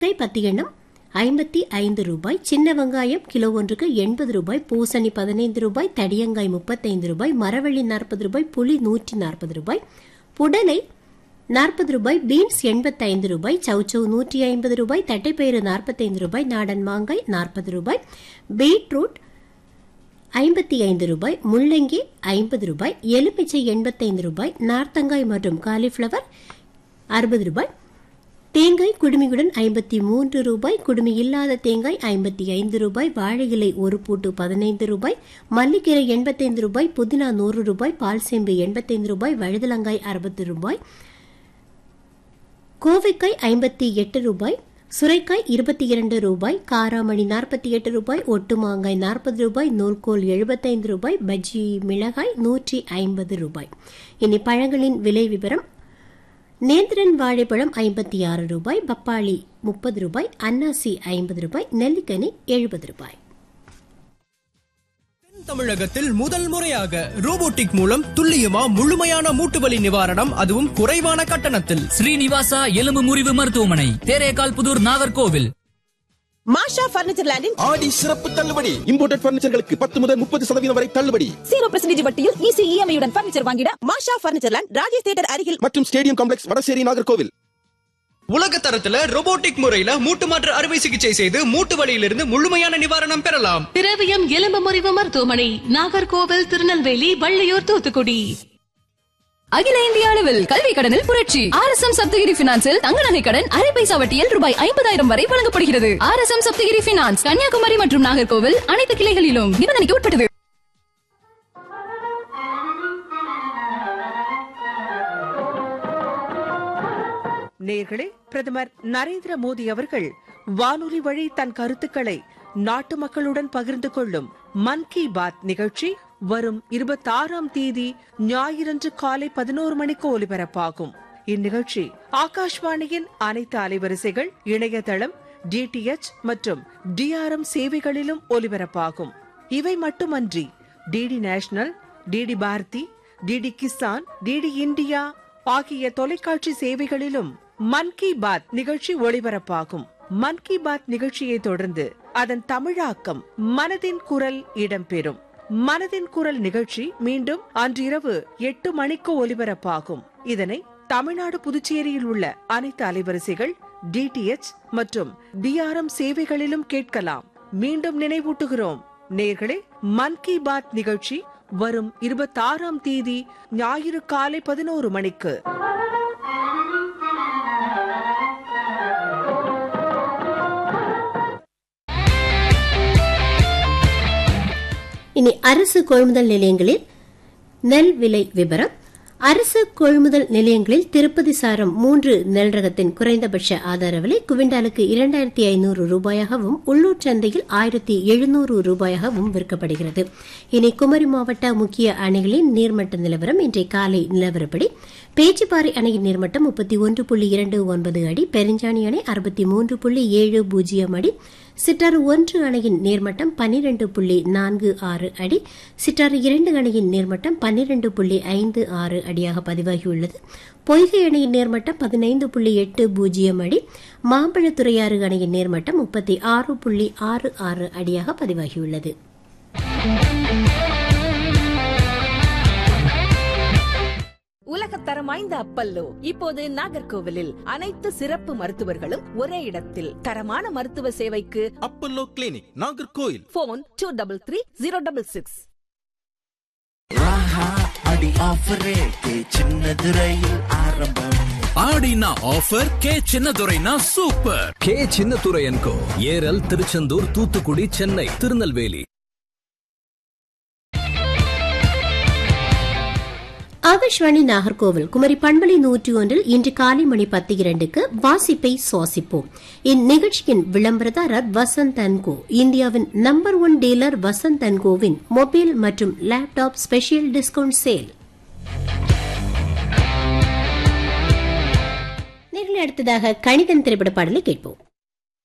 கை பத்து எண்ணம் ஐம்பத்தி ஐந்து ரூபாய் சின்ன வெங்காயம் கிலோ ஒன்றுக்கு எண்பது ரூபாய் பூசணி பதினைந்து ரூபாய் தடியங்காய் முப்பத்தைந்து ரூபாய் மரவள்ளி நாற்பது ரூபாய் புளி நூற்றி நாற்பது ரூபாய் புடலை நாற்பது ரூபாய் பீன்ஸ் எண்பத்தைந்து ரூபாய் சவுச்சவு நூற்றி ஐம்பது ரூபாய் தட்டைப்பயிறு நாற்பத்தைந்து ரூபாய் நாடன் மாங்காய் நாற்பது ரூபாய் பீட்ரூட் ஐம்பத்தி ஐந்து ரூபாய் முள்ளங்கி ஐம்பது ரூபாய் எலுமிச்சை எண்பத்தைந்து ரூபாய் நார்த்தங்காய் மற்றும் காலிஃப்ளவர் அறுபது ரூபாய் தேங்காய் குடுமியுடன் ஐம்பத்தி மூன்று ரூபாய் குடுமி இல்லாத தேங்காய் ஐம்பத்தி ஐந்து ரூபாய் வாழை இலை ஒரு பூட்டு பதினைந்து ரூபாய் மல்லிக்கீரை எண்பத்தைந்து ரூபாய் புதினா நூறு ரூபாய் பால் சேம்பு எண்பத்தைந்து ரூபாய் வழுதலங்காய் அறுபது ரூபாய் கோவைக்காய் ஐம்பத்தி எட்டு ரூபாய் சுரைக்காய் இருபத்தி இரண்டு ரூபாய் காராமணி நாற்பத்தி எட்டு ரூபாய் ஒட்டு மாங்காய் நாற்பது ரூபாய் நூற்கோல் எழுபத்தைந்து ரூபாய் பஜ்ஜி மிளகாய் நூற்றி ஐம்பது ரூபாய் இனி பழங்களின் விலை விவரம் நேந்திரன் வாழைப்பழம் ஐம்பத்தி ஆறு ரூபாய் பப்பாளி முப்பது ரூபாய் அன்னாசி ஐம்பது ரூபாய் நெல்லிக்கனி எழுபது ரூபாய் தென் தமிழகத்தில் முதல் முறையாக ரோபோட்டிக் மூலம் துல்லியமா முழுமையான மூட்டுவலி நிவாரணம் அதுவும் குறைவான கட்டணத்தில் ஸ்ரீனிவாசா எலும்பு முறிவு மருத்துவமனை தேரேகால் புதூர் நாகர்கோவில் மாஷா பர்னிச்சர் லேண்டின் ஆடி சிறப்பு தள்ளுபடி இம்போர்ட்டட் பர்னிச்சர்களுக்கு பத்து முதல் முப்பது சதவீதம் வரை தள்ளுபடி ஜீரோ பர்சன்டேஜ் வட்டியில் ஈஸி இஎம்ஐயுடன் பர்னிச்சர் வாங்கிட Masha furniture land Rajesh theatre அருகில் மற்றும் ஸ்டேடியம் காம்ப்ளெக்ஸ் வடசேரி நாகர்கோவில் உலக தரத்துல ரோபோட்டிக் முறையில மூட்டு மாற்று அறுவை சிகிச்சை செய்து மூட்டு வலியிலிருந்து முழுமையான நிவாரணம் பெறலாம் திரவியம் எலும்பு முறிவு மருத்துவமனை நாகர்கோவில் திருநெல்வேலி வள்ளியூர் தூத்துக்குடி அகில இந்திய அளவில் கல்வி கடனில் புரட்சி ஆர் எஸ் எம் சப்தகிரி பினான்சில் தங்க நகை கடன் அரை பைசா வட்டியில் ரூபாய் ஐம்பதாயிரம் வரை வழங்கப்படுகிறது R S M Sapthagiri finance Kanyakumari மற்றும் நாகர்கோவில் அனைத்து கிளைகளிலும் நிபந்தனைக்கு உட்பட்டது நேர்களே பிரதமர் நரேந்திர மோடி அவர்கள் வானொலி வழி தன் கருத்துக்களை நாட்டு மக்களுடன் பகிர்ந்து கொள்ளும் மன் கி பாத் நிகழ்ச்சி வரும் இருபத்தாறாம் தேதி ஞாயிறன்று காலை பதினோரு மணிக்கு ஒலிபரப்பாகும் இந்நிகழ்ச்சி ஆகாஷ்வாணியின் அனைத்து அலைவரிசைகள் இணையதளம் டிடிஎச் மற்றும் டிஆர்எம் சேவைகளிலும் ஒலிபரப்பாகும் இவை மட்டுமன்றி DD national DD Bharati DD Kisan DD India ஆகிய தொலைக்காட்சி சேவைகளிலும் மன் கி பாத் நிகழ்ச்சி ஒளிபரப்பாகும் மன் கி பாத் நிகழ்ச்சியை தொடர்ந்து அதன் தமிழாக்கம் மனதின் குரல் இடம்பெறும் மனதின் குரல் நிகழ்ச்சி மீண்டும் அன்றிரவு எட்டு மணிக்கு ஒலிபரப்பாகும் இதனை தமிழ்நாடு புதுச்சேரியில் உள்ள அனைத்து அலைவரிசைகள் டிடிஎச் மற்றும் டிஆர்எம் சேவைகளிலும் கேட்கலாம் மீண்டும் நினைவூட்டுகிறோம் நேர்களே மன் கி பாத் நிகழ்ச்சி வரும் இருபத்தாறாம் தேதி ஞாயிறு காலை பதினோரு மணிக்கு இனி அரசு கொள்முதல் நிலையங்களில் நெல் விலை விவரம் அரசு கொள்முதல் நிலையங்களில் திருப்பதி சாரம் மூன்று நெல் ரகத்தின் குறைந்தபட்ச ஆதார விலை குவிண்டாலுக்கு இரண்டாயிரத்தி ஐநூறு ரூபாயாகவும் உள்ளூர் சந்தையில் ஆயிரத்தி எழுநூறு ரூபாயாகவும் விற்கப்படுகிறது இனி குமரி மாவட்ட முக்கிய அணைகளின் நீர்மட்ட நிலவரம் இன்றைய காலை நிலவரப்படி பேச்சிப்பாறை அணையின் நீர்மட்டம் முப்பத்தி ஒன்று புள்ளி இரண்டு ஒன்பது அடி பெருஞ்சாணி அணை அறுபத்தி மூன்று புள்ளி ஏழு பூஜ்ஜியம் அடி சிட்டாறு ஒன்று அணையின் நீர்மட்டம் பன்னிரண்டு புள்ளி நான்கு ஆறு அடி சிட்டாறு இரண்டு அணையின் நீர்மட்டம் பன்னிரண்டு புள்ளி ஐந்து ஆறு அடியாக பதிவாகியுள்ளது பொய்கை அணையின் நீர்மட்டம் பதினைந்து புள்ளி எட்டு பூஜ்ஜியம் அடி மாம்பழத்துறையாறு அணையின் நீர்மட்டம் முப்பத்தி ஆறு புள்ளி ஆறு ஆறு அடியாக பதிவாகியுள்ளது உலகத்தரம் வாய்ந்த அப்பல்லோ இப்போது நாகர்கோவிலில் அனைத்து சிறப்பு மருத்துவர்களும் ஒரே இடத்தில் தரமான மருத்துவ சேவைக்கு Apollo clinic Nagercoil phone two double three zero double six அடி ஆஃபர் ரேட்டு சின்னது ரயில் ஆரம்பம் ஆடினா ஆஃபர் கே சின்னதுரைனா super K Chinnadurai and co Eral Tiruchendur Thoothukudi Chennai Tirunelveli Akashvani Nagercoil Kumari பண்பலை நூற்றி ஒன்றில் இன்று காலை மணி பத்து இரண்டுக்கு வாசிப்பை சுவாசிப்போம் இந்நிகழ்ச்சியின் விளம்பரதாரர் வசந்த் அன்கோ இந்தியாவின் நம்பர் ஒன் டீலர் வசந்த் அன்கோவின் மொபைல் மற்றும் லேப்டாப் ஸ்பெஷல் டிஸ்கவுண்ட் சேல் நேரில் அடுத்ததாக கணிதன் திரைப்பட பாடலை கேட்போம்